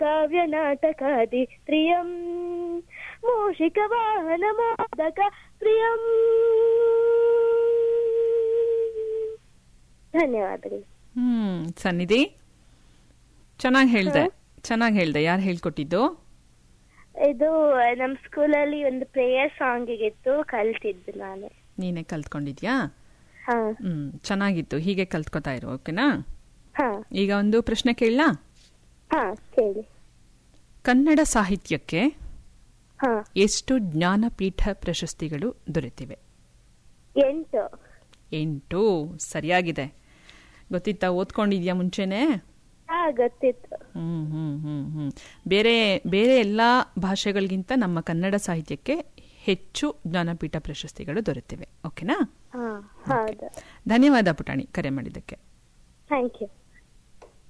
ಕಾವ್ಯ ನಾಟಕಾದಿ ಪ್ರಿಯಂ ಮೂಷಿಕ ವಾಹನ ಮೋದಕ ಪ್ರಿಯಂ ಧನ್ಯವಾದಗಳು ಹ್ಮ್ ಸನ್ನಿಧಿ ಚೆನ್ನಾಗಿ ಹೇಳ್ದೆ ಚೆನ್ನಾಗಿ ಹೇಳ್ದೆ ಯಾರು ಹೇಳ್ಕೊಟ್ಟಿದ್ದು ಇದು ನಮ್ ಸ್ಕೂಲಲ್ಲಿ ಒಂದು ಪ್ರೇಯರ್ ಸಾಂಗಿಗಿತ್ತು ಕಲ್ತಿದ್ದು ನಾನು ನೀನೇ ಕಲ್ತ್ಕೊಂಡಿದ್ಯಾ ಹಾ ಹ್ಮ್ ಚೆನ್ನಾಗಿತ್ತು ಹೀಗೆ ಕಲ್ತ್ಕೊತಾ ಇರು ಓಕೆನಾ ಹಾ ಈಗ ಒಂದು ಪ್ರಶ್ನೆ ಕೇಳಲಾ ಹಾ ಕೇಳಿ ಕನ್ನಡ ಸಾಹಿತ್ಯಕ್ಕೆ ಹಾ ಎಷ್ಟು ಜ್ಞಾನಪೀಠ ಪ್ರಶಸ್ತಿಗಳು ದೊರೆತಿವೆ ಎಂಟು ಎಂಟು ಸರಿಯಾಗಿದೆ ಗೊತ್ತಿತ್ತಾ ಓದ್ಕೊಂಡಿದ್ಯಾ ಮುಂಚೆನೆ ಹಾ ಗೊತ್ತಿತ್ತು ಹ್ಮ್ ಹ್ಮ್ ಹ್ಮ್ ಹ್ಮ್ ಬೇರೆ ಬೇರೆ ಎಲ್ಲಾ ಭಾಷೆಗಳಿಗಿಂತ ನಮ್ಮ ಕನ್ನಡ ಸಾಹಿತ್ಯಕ್ಕೆ ಹೆಚ್ಚು ಜ್ಞಾನಪೀಠ ಪ್ರಶಸ್ತಿಗಳು ದೊರೆತಿವೆ ಓಕೆನಾ ಹಾ ಹೌದು ಧನ್ಯವಾದ ಪುಟಾಣಿ ಕರೆ ಮಾಡಿದ್ದಕ್ಕೆ ಥ್ಯಾಂಕ್ ಯು